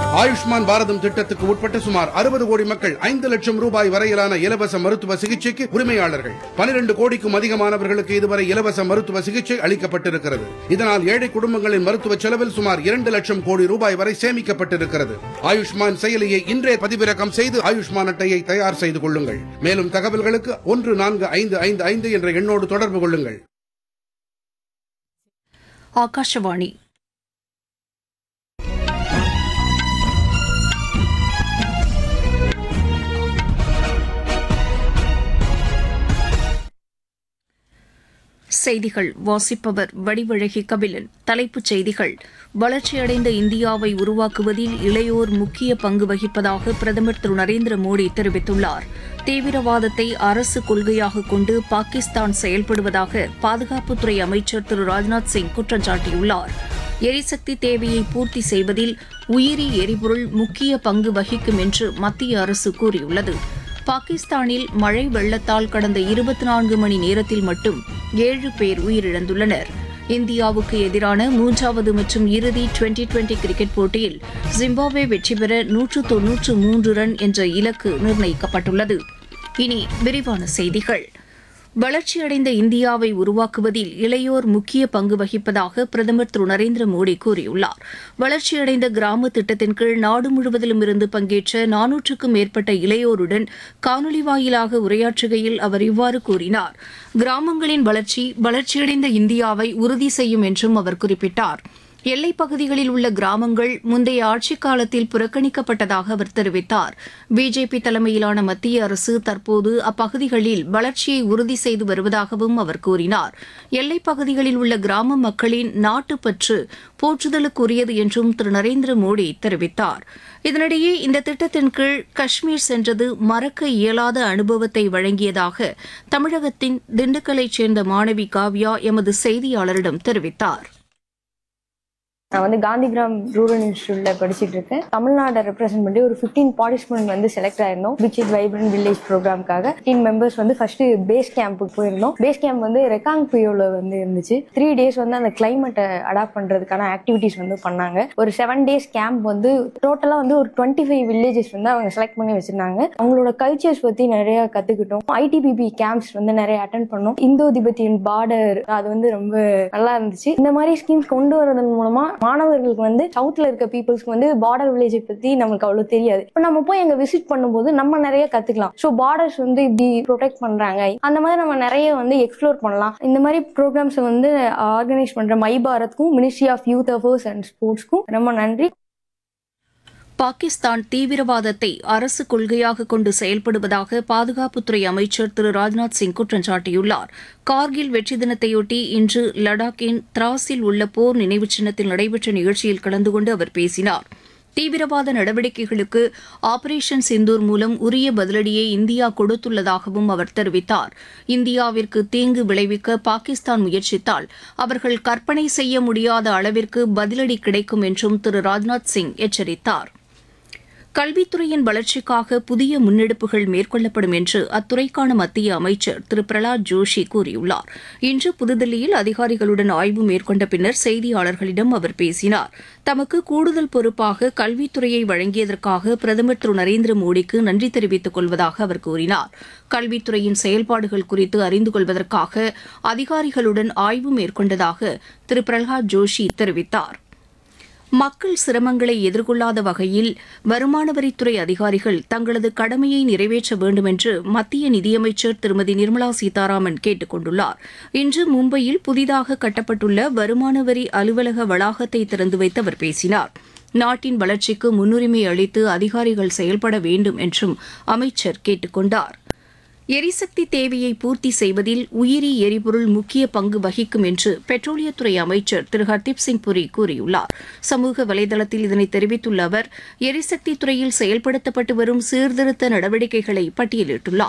ஆயுஷ்மான் பாரதம் திட்டத்துக்கு உட்பட்ட சுமார் அறுபது கோடி மக்கள் ஐந்து லட்சம் ரூபாய் வரையிலான இலவச மருத்துவ சிகிச்சைக்கு உரிமையாளர்கள் பனிரெண்டு கோடிக்கும் அதிகமானவர்களுக்கு இதுவரை இலவச மருத்துவ சிகிச்சை அளிக்கப்பட்டிருக்கிறது இதனால் ஏழை குடும்பங்களின் மருத்துவ செலவில் சுமார் இரண்டு லட்சம் கோடி ரூபாய் வரை சேமிக்கப்பட்டிருக்கிறது ஆயுஷ்மான் செயலியை இன்றே பதிவிறக்கம் செய்து ஆயுஷ்மான் அட்டையை தயார் செய்து கொள்ளுங்கள் மேலும் தகவல்களுக்கு ஒன்று நான்கு ஐந்து ஐந்து ஐந்து என்ற எண்ணோடு தொடர்பு கொள்ளுங்கள் ஆகாஷவாணி செய்திகள் வாசிப்பவர் வடிவழகி கபிலன் தலைப்புச் செய்திகள் வளர்ச்சியடைந்த இந்தியாவை உருவாக்குவதில் இளையோர் முக்கிய பங்கு வகிப்பதாக பிரதமர் திரு நரேந்திர மோடி தெரிவித்துள்ளார் தீவிரவாதத்தை அரசு கொள்கையாக கொண்டு பாகிஸ்தான் செயல்படுவதாக பாதுகாப்புத்துறை அமைச்சர் திரு ராஜ்நாத் சிங் குற்றம் சாட்டியுள்ளார் எரிசக்தி தேவையை பூர்த்தி செய்வதில் உயிரி எரிபொருள் முக்கிய பங்கு வகிக்கும் என்று மத்திய அரசு கூறியுள்ளது பாகிஸ்தானில் மழை வெள்ளத்தால் கடந்த இருபத்தி நான்கு மணி நேரத்தில் மட்டும் ஏழு பேர் உயிரிழந்துள்ளனர் இந்தியாவுக்கு எதிரான மூன்றாவது மற்றும் இறுதி டுவெண்டி டுவெண்டி கிரிக்கெட் போட்டியில் ஜிம்பாப்வே வெற்றி பெற நூற்று தொன்னூற்று மூன்று ரன் என்ற இலக்கு நிர்ணயிக்கப்பட்டுள்ளது இனி விரிவான செய்திகள் வளர்ச்சியடைந்த இந்தியாவை உருவாக்குவதில் இளையோர் முக்கிய பங்கு வகிப்பதாக பிரதமர் திரு நரேந்திர மோடி கூறியுள்ளார் வளர்ச்சியடைந்த கிராம திட்டத்தின் கீழ் நாடு முழுவதிலும் இருந்து பங்கேற்ற நானூற்றுக்கும் மேற்பட்ட இளையோருடன் காணொலி வாயிலாக உரையாற்றுகையில் அவர் இவ்வாறு கூறினார் கிராமங்களின் வளர்ச்சி வளர்ச்சியடைந்த இந்தியாவை உறுதி செய்யும் என்றும் அவர் குறிப்பிட்டார் எல்லைப் பகுதிகளில் உள்ள கிராமங்கள் முந்தைய ஆட்சிக் காலத்தில் புறக்கணிக்கப்பட்டதாக அவர் தெரிவித்தார் பிஜேபி தலைமையிலான மத்திய அரசு தற்போது அப்பகுதிகளில் வளர்ச்சியை உறுதி செய்து வருவதாகவும் அவர் கூறினார் எல்லைப் பகுதிகளில் உள்ள கிராம மக்களின் நாட்டுப்பற்று போற்றுதலுக்குரியது என்றும் திரு நரேந்திர மோடி தெரிவித்தார் இதனிடையே இந்த திட்டத்தின் கீழ் காஷ்மீர் சென்றது மறக்க இயலாத அனுபவத்தை வழங்கியதாக தமிழகத்தின் திண்டுக்கலைச் சேர்ந்த மாணவி காவ்யா எமது செய்தியாளரிடம் தெரிவித்தார் நான் வந்து காந்திகிராம் ரூரல் இன்ஸ்டியூட்ல படிச்சுட்டு இருக்கேன் தமிழ்நாடை ரெப்ரசென்ட் பண்ணி ஒரு ஃபிஃப்டீன் பார்ட்டிசிபென்ட் வந்து செலக்ட் ஆயிருந்தோம் விச் இட் வைப்ரண்ட் வில்லேஜ் ப்ரோக்ராம்காக ஃபிஃப்டீன் மெம்பர்ஸ் வந்து ஃபர்ஸ்ட் பேஸ் கேம்புக்கு போயிருந்தோம் பேஸ் கேம்ப் வந்து ரெக்காங் பியோல வந்து இருந்துச்சு த்ரீ டேஸ் வந்து அந்த கிளைமேட்டை அடாப்ட் பண்றதுக்கான ஆக்டிவிட்டிஸ் வந்து பண்ணாங்க ஒரு செவன் டேஸ் கேம்ப் வந்து டோட்டலா வந்து ஒரு டுவெண்ட்டி ஃபைவ் வில்லேஜஸ் வந்து அவங்க செலக்ட் பண்ணி வச்சிருந்தாங்க அவங்களோட கல்ச்சர்ஸ் பத்தி நிறைய கத்துக்கிட்டோம் ஐடிபிபி கேம்ப்ஸ் வந்து நிறைய அட்டன் பண்ணோம் இந்தோ திபெத்தியன் பார்டர் அது வந்து ரொம்ப நல்லா இருந்துச்சு இந்த மாதிரி ஸ்கீம்ஸ் கொண்டு வரதன் மூலமா மாணவர்களுக்கு வந்து சவுத்ல இருக்க பீப்புள்ஸ்க்கு வந்து பார்டர் வில்லேஜை பத்தி நம்மளுக்கு அவ்வளவு தெரியாது இப்போ நம்ம போய் அங்க விசிட் பண்ணும்போது நம்ம நிறைய கத்துக்கலாம் ஸோ பார்டர்ஸ் வந்து இப்படி ப்ரொடெக்ட் பண்றாங்க அந்த மாதிரி நம்ம நிறைய வந்து எக்ஸ்ப்ளோர் பண்ணலாம் இந்த மாதிரி ப்ரோக்ராம்ஸ் வந்து ஆர்கனைஸ் பண்ற மை பாரத்க்கும் ministry of youth affairs and ஸ்போர்ட்ஸ்க்கும் ரொம்ப நன்றி பாகிஸ்தான் தீவிரவாதத்தை அரசு கொள்கையாக கொண்டு செயல்படுவதாக பாதுகாப்புத்துறை அமைச்சர் திரு ராஜ்நாத் சிங் குற்றம் சாட்டியுள்ளார் கார்கில் வெற்றி தினத்தையொட்டி இன்று லடாக்கின் திராஸில் உள்ள போர் நினைவுச் சின்னத்தில் நடைபெற்ற நிகழ்ச்சியில் கலந்து கொண்டு அவர் பேசினார் தீவிரவாத நடவடிக்கைகளுக்கு ஆபரேஷன் சிந்தூர் மூலம் உரிய பதிலடியை இந்தியா கொடுத்துள்ளதாகவும் அவர் தெரிவித்தார் இந்தியாவிற்கு தீங்கு விளைவிக்க பாகிஸ்தான் முயற்சித்தால் அவர்கள் கற்பனை செய்ய முடியாத அளவிற்கு பதிலடி கிடைக்கும் என்றும் திரு ராஜ்நாத் சிங் எச்சரித்தார் கல்வித்துறையின் வளர்ச்சிக்காக புதிய முன்னெடுப்புகள் மேற்கொள்ளப்படும் என்று அத்துறைக்கான மத்திய அமைச்சர் திரு பிரலாத் ஜோஷி கூறியுள்ளார் இன்று புதுதில்லியில் அதிகாரிகளுடன் ஆய்வு மேற்கொண்ட பின்னர் செய்தியாளர்களிடம் அவர் பேசினார் தமக்கு கூடுதல் பொறுப்பாக கல்வித்துறையை வழங்கியதற்காக பிரதமர் திரு நரேந்திர மோடிக்கு நன்றி தெரிவித்துக் கொள்வதாக அவர் கூறினார் கல்வித்துறையின் செயல்பாடுகள் குறித்து அறிந்து கொள்வதற்காக அதிகாரிகளுடன் ஆய்வு மேற்கொண்டதாக திரு பிரகலாத் ஜோஷி தெரிவித்தார் மக்கள் சிரமங்களை எதிர்கொள்ளாத வகையில் வருமான வரித்துறை அதிகாரிகள் தங்களது கடமையை நிறைவேற்ற வேண்டும் என்று மத்திய நிதியமைச்சர் திருமதி நிர்மலா சீதாராமன் கேட்டுக் கொண்டுள்ளார் இன்று மும்பையில் புதிதாக கட்டப்பட்டுள்ள வருமான வரி அலுவலக வளாகத்தை திறந்து வைத்து அவர் பேசினார் நாட்டின் வளர்ச்சிக்கு முன்னுரிமை அளித்து அதிகாரிகள் செயல்பட வேண்டும் என்றும் அமைச்சர் கேட்டுக் கொண்டார் எரிசக்தி தேவையை பூர்த்தி செய்வதில் உயிரி எரிபொருள் முக்கிய பங்கு வகிக்கும் என்று பெட்ரோலியத்துறை அமைச்சர் திரு ஹர்தீப் சிங் புரி கூறியுள்ளார் சமூக வலைதளத்தில் இதனை தெரிவித்துள்ள அவர் எரிசக்தி துறையில் செயல்படுத்தப்பட்டு வரும் சீர்திருத்த நடவடிக்கைகளை பட்டியலிட்டுள்ளார்